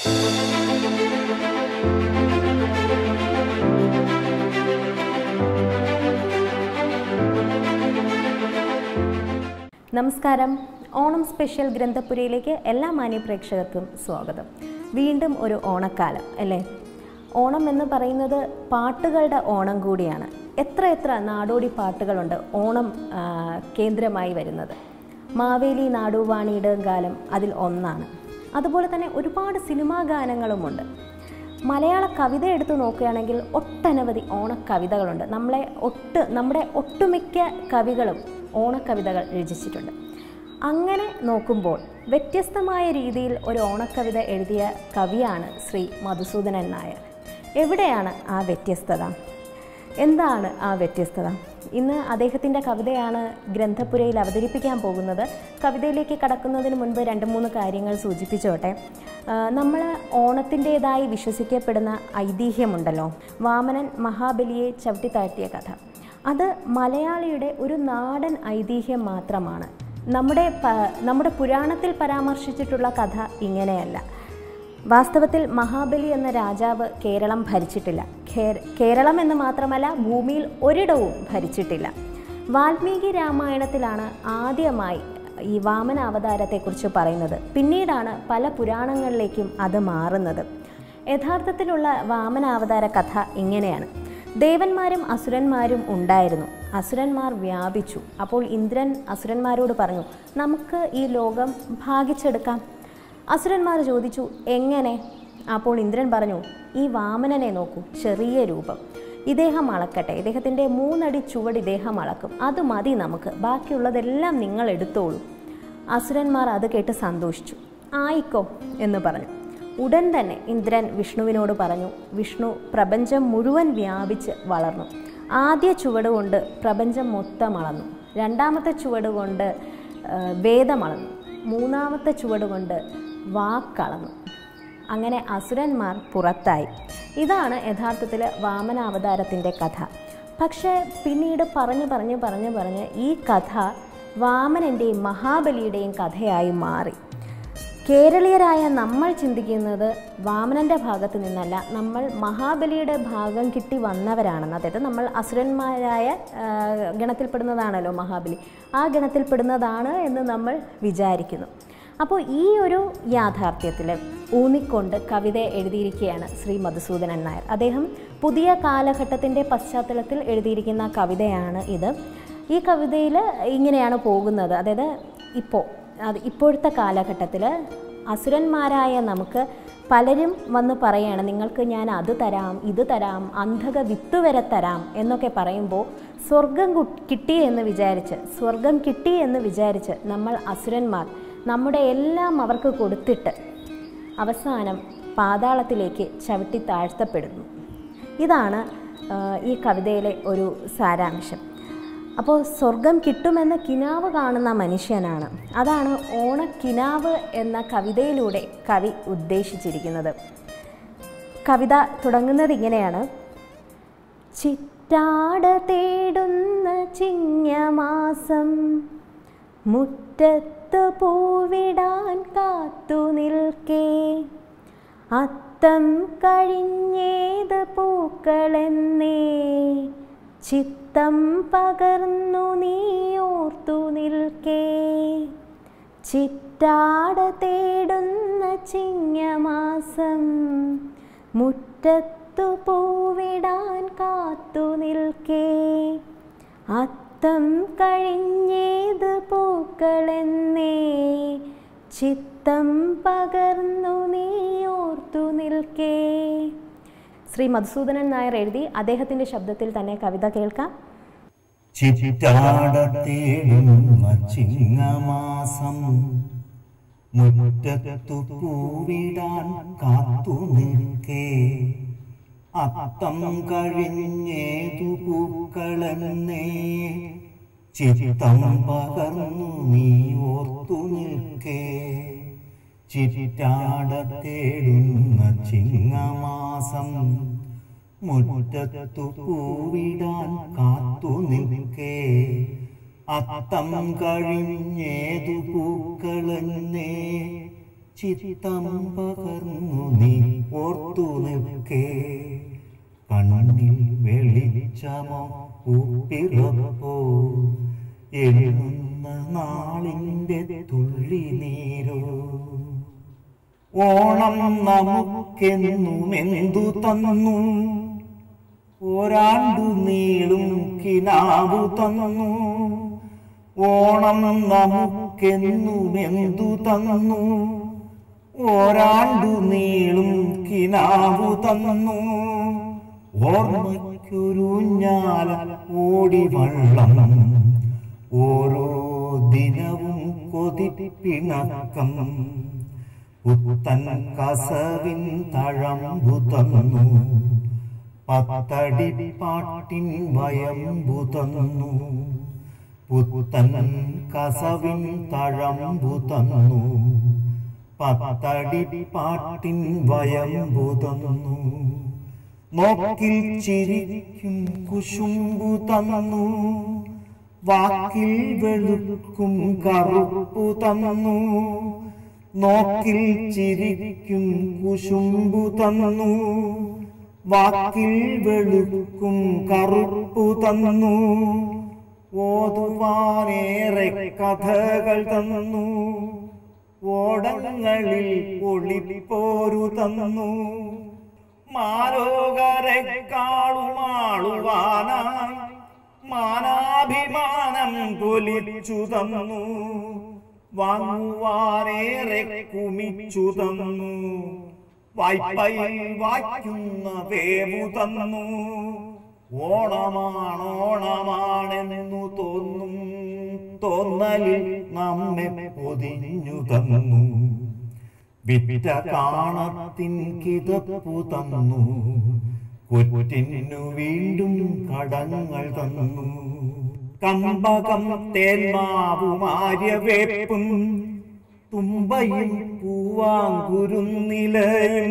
നമസ്കാരം ഓണം സ്പെഷ്യൽ ഗ്രന്ഥപുരയിലേക്ക് എല്ലാ മാന്യ പ്രേക്ഷകർക്കും സ്വാഗതം വീണ്ടും ഒരു ഓണക്കാലം അല്ലേ ഓണം എന്ന് പറയുന്നത് പാട്ടുകളുടെ ഓണം കൂടിയാണ് എത്ര എത്ര നാടോടി പാട്ടുകളുണ്ട് ഓണം ആ, കേന്ദ്രമായി വരുന്നത് മാവേലി നാടുവാണിയുടെ കാലം അതിൽ ഒന്നാണ് അതുപോലെ തന്നെ ഒരുപാട് സിനിമാ ഗാനങ്ങളുമുണ്ട് മലയാള കവിത എടുത്തു നോക്കുകയാണെങ്കിൽ ഒട്ടനവധി ഓണക്കവിതകളുണ്ട് നമ്മളെ ഒട്ട് നമ്മുടെ ഒട്ടുമിക്ക കവികളും ഓണക്കവിതകൾ രചിച്ചിട്ടുണ്ട് അങ്ങനെ നോക്കുമ്പോൾ വ്യത്യസ്തമായ രീതിയിൽ ഒരു ഓണക്കവിത എഴുതിയ കവിയാണ് ശ്രീ മധുസൂദനൻ നായർ എവിടെയാണ് ആ വ്യത്യസ്തത എന്താണ് ആ വ്യത്യസ്തത ഇന്ന് അദ്ദേഹത്തിൻ്റെ കവിതയാണ് ഗ്രന്ഥപുരയിൽ അവതരിപ്പിക്കാൻ പോകുന്നത് കവിതയിലേക്ക് കടക്കുന്നതിന് മുൻപ് രണ്ട് മൂന്ന് കാര്യങ്ങൾ സൂചിപ്പിച്ചോട്ടെ നമ്മൾ ഓണത്തിൻ്റേതായി വിശ്വസിക്കപ്പെടുന്ന ഐതിഹ്യമുണ്ടല്ലോ വാമനൻ മഹാബലിയെ ചവിട്ടിത്താഴ്ത്തിയ കഥ അത് മലയാളിയുടെ ഒരു നാടൻ ഐതിഹ്യം മാത്രമാണ് നമ്മുടെ പ- നമ്മുടെ പുരാണത്തിൽ പരാമർശിച്ചിട്ടുള്ള കഥ ഇങ്ങനെയല്ല വാസ്തവത്തിൽ മഹാബലി എന്ന രാജാവ് കേരളം ഭരിച്ചിട്ടില്ല കേര- കേരളം എന്ന് മാത്രമല്ല ഭൂമിയിൽ ഒരിടവും ഭരിച്ചിട്ടില്ല വാൽമീകി രാമായണത്തിലാണ് ആദ്യമായി ഈ വാമന അവതാരത്തെക്കുറിച്ച് പറയുന്നത് പിന്നീടാണ് പല പുരാണങ്ങളിലേക്കും അത് മാറുന്നത് യഥാർത്ഥത്തിലുള്ള വാമന അവതാര കഥ ഇങ്ങനെയാണ് ദേവന്മാരും അസുരന്മാരും ഉണ്ടായിരുന്നു അസുരന്മാർ വ്യാപിച്ചു അപ്പോൾ ഇന്ദ്രൻ അസുരന്മാരോട് പറഞ്ഞു നമുക്ക് ഈ ലോകം ഭാഗിച്ചെടുക്കാം അസുരന്മാർ ചോദിച്ചു എങ്ങനെ അപ്പോൾ ഇന്ദ്രൻ പറഞ്ഞു ഈ വാമനനെ നോക്കൂ ചെറിയ രൂപം ഇദ്ദേഹം അളക്കട്ടെ ഇദ്ദേഹത്തിൻ്റെ മൂന്നടി ചുവട് ഇദ്ദേഹം അളക്കും അത് മതി നമുക്ക് ബാക്കിയുള്ളതെല്ലാം നിങ്ങൾ എടുത്തോളൂ അസുരന്മാർ അത് കേട്ട് സന്തോഷിച്ചു ആയിക്കോ എന്ന് പറഞ്ഞു ഉടൻ തന്നെ ഇന്ദ്രൻ വിഷ്ണുവിനോട് പറഞ്ഞു വിഷ്ണു പ്രപഞ്ചം മുഴുവൻ വ്യാപിച്ച് വളർന്നു ആദ്യ ചുവട് കൊണ്ട് പ്രപഞ്ചം മൊത്തം അളന്നു രണ്ടാമത്തെ ചുവട് കൊണ്ട് ആ, വേദം അളന്നു മൂന്നാമത്തെ ചുവട് കൊണ്ട് വാക്കളന്നു അങ്ങനെ അസുരന്മാർ പുറത്തായി ഇതാണ് യഥാർത്ഥത്തിൽ വാമനാവതാരത്തിൻ്റെ കഥ പക്ഷേ പിന്നീട് പറഞ്ഞു പറഞ്ഞു പറഞ്ഞു പറഞ്ഞ് ഈ കഥ വാമനൻ്റെയും മഹാബലിയുടെയും കഥയായി മാറി കേരളീയരായ നമ്മൾ ചിന്തിക്കുന്നത് വാമനൻ്റെ ഭാഗത്ത് നിന്നല്ല നമ്മൾ മഹാബലിയുടെ ഭാഗം കിട്ടി വന്നവരാണെന്ന് അതായത് നമ്മൾ അസുരന്മാരായ ആ, ഗണത്തിൽപ്പെടുന്നതാണല്ലോ മഹാബലി ആ ഗണത്തിൽപ്പെടുന്നതാണ് എന്ന് നമ്മൾ വിചാരിക്കുന്നു അപ്പോൾ ഈ ഒരു യാഥാർത്ഥ്യത്തിൽ ഊന്നിക്കൊണ്ട് കവിത എഴുതിയിരിക്കുകയാണ് ശ്രീ മധുസൂദനൻ നായർ അദ്ദേഹം പുതിയ കാലഘട്ടത്തിൻ്റെ പശ്ചാത്തലത്തിൽ എഴുതിയിരിക്കുന്ന കവിതയാണ് ഇത് ഈ കവിതയിൽ ഇങ്ങനെയാണ് പോകുന്നത് അതായത് ഇപ്പോൾ അത് ഇപ്പോഴത്തെ കാലഘട്ടത്തിൽ അസുരന്മാരായ നമുക്ക് പലരും വന്ന് പറയാണ് നിങ്ങൾക്ക് ഞാൻ അത് തരാം ഇത് തരാം അന്ധക വിത്ത് വരെ തരാം എന്നൊക്കെ പറയുമ്പോൾ സ്വർഗം കു- കിട്ടി എന്ന് വിചാരിച്ച് സ്വർഗം കിട്ടി എന്ന് വിചാരിച്ച് നമ്മൾ അസുരന്മാർ നമ്മുടെ എല്ലാം അവർക്ക് കൊടുത്തിട്ട് അവസാനം പാതാളത്തിലേക്ക് ചവിട്ടി താഴ്ത്തപ്പെടുന്നു ഇതാണ് ആ, ഈ കവിതയിലെ ഒരു സാരാംശം അപ്പോൾ സ്വർഗം കിട്ടുമെന്ന് കിനാവ് കാണുന്ന മനുഷ്യനാണ് അതാണ് ഓണക്കിനാവ് എന്ന കവിതയിലൂടെ കവി ഉദ്ദേശിച്ചിരിക്കുന്നത് കവിത തുടങ്ങുന്നത് ഇങ്ങനെയാണ് ചിറ്റാട തേടുന്ന ചിങ്ങമാസം മുറ്റത്ത് പൂവിടാൻ കാത്തു നിൽക്കേ അത്തം കഴിഞ്ഞേത് പൂക്കളെന്നേ ചിത്തം പകർന്നു നീ ഓർത്തു നിൽക്കേ ചിറ്റാട തേടുന്ന ചിങ്ങമാസം മുറ്റത്തു പൂവിടാൻ കാത്തു നിൽക്കേ അത്തം കഴിഞ്ഞേത് പൂക്കളെന്നേ ചിത്തം പകർന്നു നീ ഓർത്തു നിൽക്കേ ശ്രീ മധുസൂദനൻ നായർ എഴുതി അദ്ദേഹത്തിൻ്റെ ശബ്ദത്തിൽ തന്നെ കവിത കേൾക്കാം ചിറ്റാടത്തേടുന്ന ചിങ്ങമാസം മുറ്റത്തു പൂവിടാൻ കാത്തു നിൽക്കേ അത്തം കഴിഞ്ഞേതു പൂക്കളെന്നേ ചിത്തം പകർന്നു നീ ഓർത്തു നിൽക്കേ ചിറ്റാടത്തേടുന്ന ചിങ്ങമാസം മുറ്റത്തു പൂവിടാൻ കാത്തു നിൽക്കേ അത്തം കഴിഞ്ഞേതു പൂക്കളെന്നേ ചിത്തം പകർന്നു നീ ഓർത്തു നിൽക്കേ കണ്ണിൽ വെളിച്ചമോ ഉപ്പിറപ്പോ എഴുന്ന നാളിൻ്റെ തുള്ളി നീരോ ഓണം നമുക്കെന്നുമെന്തു തന്നു ഒരാണ്ടു നീളും കിനാവു തന്നു ഓണം നമുക്കെന്നുമെന്തു തന്നു ഒരാണ്ടു നീളും കിനാവു തന്നു ഓർമ്മയ്ക്കൊരു ഞാല ഓടി വള്ളം ഓരോ ദിനവും കൊതിപ്പിണക്കം പുത്തൻ കസവിൻ തഴമ്പു തന്നു പത്തടി പാട്ടിൻ വയമ്പു തന്നു പുത്തൻ കസവിൻ തഴമ്പു തന്നു പത്തടി പാട്ടിൻ വയമ്പു തന്നു നോക്കിൽ ചിരിക്കും കുശുമ്പു തന്നു വാക്കിൽ വെളുക്കും കറുപ്പു തന്നു നോക്കിൽ ചിരിക്കും കുശുമ്പു തന്നു വാക്കിൽ വെളുക്കും കറുപ്പു തന്നു ഓതുവാനേറെ കഥകൾ തന്നു ഓടങ്ങളിൽ ഒളിപ്പോരു തന്നു മാലോകരെ കാളുമാളുവാനായി മാനാഭിമാനം പൊലിച്ചു തന്നു വാങ്ങുവാനേറെ കുമിച്ചു തന്നു വായ്പയിൽ വായിക്കുന്ന വേവു തന്നു ഓണമാണോണമാണെന്നു തോന്നും തോന്നലിൽ നമ്മെ പൊതിഞ്ഞു തന്നു വിറ്റ കാണത്തിൻ കിതപ്പു തന്നു കൊറ്റിനു വീണ്ടും കടങ്ങൾ തന്നു കമ്പകം തേന്മാവുമാര്യവേപ്പും തുമ്പയും പൂവാങ്കുരുന്നിലയും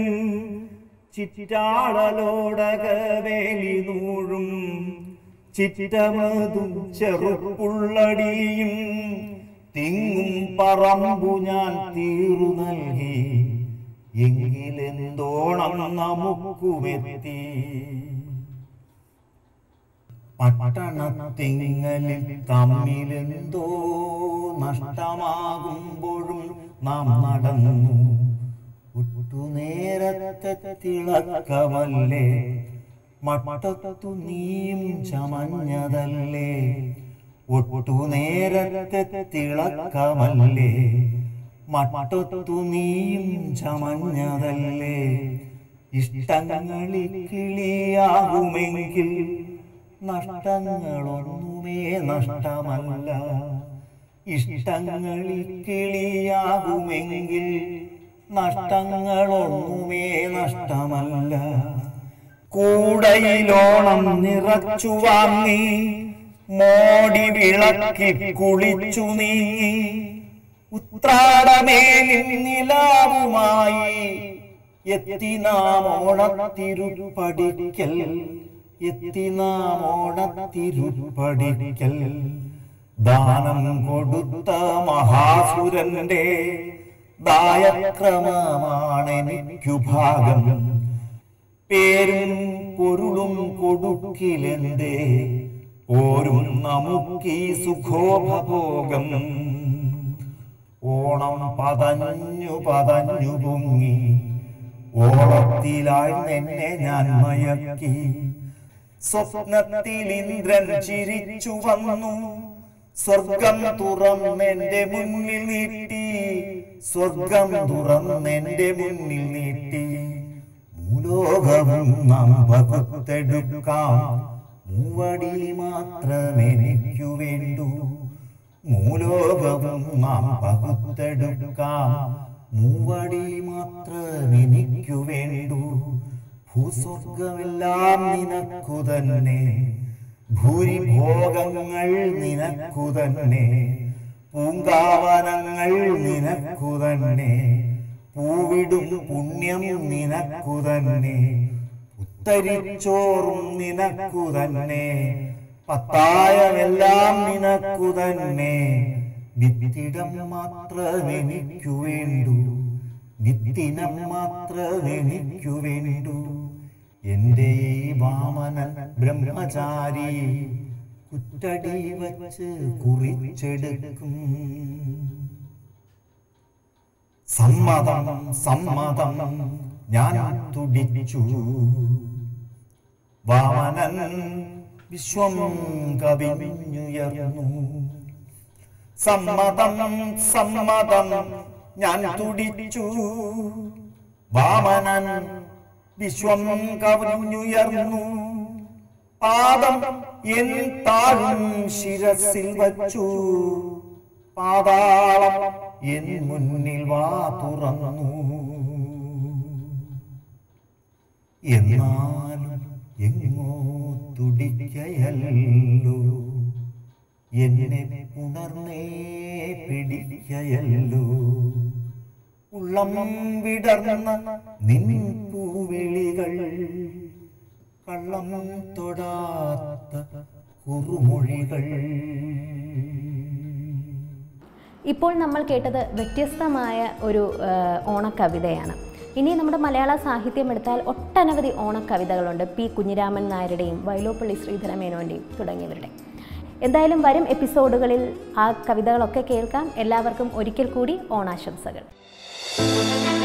ചിറ്റാളലോടകവേലി നൂഴും ചിറ്റമതും ചെറുപ്പുള്ളടിയും തിങ്ങും പറമ്പു ഞാൻ തീറു നൽകി എങ്കിലെന്തോണം നമുക്കുമെത്തി പട്ടണത്തിങ്ങലിൽ തമ്മിലെന്തോ നഷ്ടമാകുമ്പോഴും നാം നടന്നു ഒട്ടുനേരത്തെ തിളക്കമല്ലേ മട്ടത്തു നീയും ചമഞ്ഞതല്ലേ ഒട്ടുനേരത്തെ തിളക്കമല്ലേ മട്ടത്തു നീയും ചമഞ്ഞതല്ലേ ഇഷ്ടങ്ങളിൽ കിളിയാകുമെങ്കിൽ നഷ്ടങ്ങളൊന്നുമേ നഷ്ടമല്ല ഇഷ്ടങ്ങളിൽ കിളിയാകുമെങ്കിൽ നഷ്ടങ്ങളൊന്നുമേ നഷ്ടമല്ല കൂടയിലോണം നിറച്ചു വാങ്ങി മോടി വിളക്കി കുളിച്ചു നീങ്ങി ഉത്രാടമേലിൽ നിലാവുമായി എത്തി നാം ഓണത്തിരുപ്പടിക്കൽ എത്തി നാം ഓണത്തിരുപ്പടിക്കൽ ദാനം കൊടുത്ത മഹാസുരന്റെ ദായക്രമമാണെനിക്കു ഭാഗം പേരും പൊരുളും കൊടുക്കിലെന്തേ ഓരും നമുക്കീ സുഖോപഭോഗം ഓണം പതഞ്ഞു പതഞ്ഞു പൊങ്ങി ഓളത്തിലാഴ്ന്നെന്നെ ഞാൻ മയക്കി സ്വപ്നത്തിൽ ഇന്ദ്രൻ ചിരിച്ചു വന്നു സ്വർഗം തുറന്നെന്റെ മുന്നിൽ നീട്ടി സ്വർഗം തുറന്നെന്റെ മുന്നിൽ നീട്ടി ഭൂലോകവും നാം പകുത്തെടുക്കാം മൂവടി മാത്രമെനിക്കു വേണ്ടു മൂലോകവും നാം പകുത്തെടുക്കാം മൂവടി മാത്രമെനിക്കു വേണ്ടു ഭൂസ്വർഗമെല്ലാം നിനക്കു തന്നെ ഭൂരിഭോഗങ്ങൾ നിനക്കു തന്നെ പൂങ്കാവനങ്ങൾ നിനക്കു തന്നെ പൂവിടും പുണ്യം നിനക്കു തന്നെ ഉത്തരിച്ചോറും നിനക്കു തന്നെ പത്തായമെല്ലാം നിനക്കു തന്നെ വിത്തിടം മാത്രമെനിക്കു വേണ്ടു നിത്തിനം മാത്രമെനിക്കു വേണ്ടു എന്റെ ഈ വാമനൻ ബ്രഹ്മചാരി കുറ്റടി വച്ച് കുറിച്ചെടുക്കും സമ്മതം സമ്മതം ഞാൻ തുടിച്ചു വാമനൻ വിശ്വം കവിഞ്ഞുയർന്നു സമ്മതം സമ്മതം ഞാൻ തുടിച്ചു വാമനൻ വിശ്വം കവിഞ്ഞുയർന്നു പാദം എൻ താഴും ശിരസിൽ വച്ചു പാതാളം എൻ മുന്നിൽ വാ തുറന്നു എന്നാലും എങ്ങോ തുടിക്കയല്ലോ എന്നെ ഉണർന്നേ പിടിക്കയല്ലോ ഉള്ളം വിടർന്ന നിൻ പൂവിളികൾ കള്ളം തൊടാത്ത കുറുമൊഴികൾ ഇപ്പോൾ നമ്മൾ കേട്ടത് വ്യത്യസ്തമായ ഒരു ആ, ഓണക്കവിതയാണ് ഇനി നമ്മുടെ മലയാള സാഹിത്യം എടുത്താൽ ഒട്ടനവധി ഓണക്കവിതകളുണ്ട് പി കുഞ്ഞിരാമൻ നായരുടെയും വൈലോപ്പള്ളി ശ്രീധരമേനോൻ്റെയും തുടങ്ങിയവരുടെ എന്തായാലും വരും എപ്പിസോഡുകളിൽ ആ കവിതകളൊക്കെ കേൾക്കാം എല്ലാവർക്കും ഒരിക്കൽ കൂടി ഓണാശംസകൾ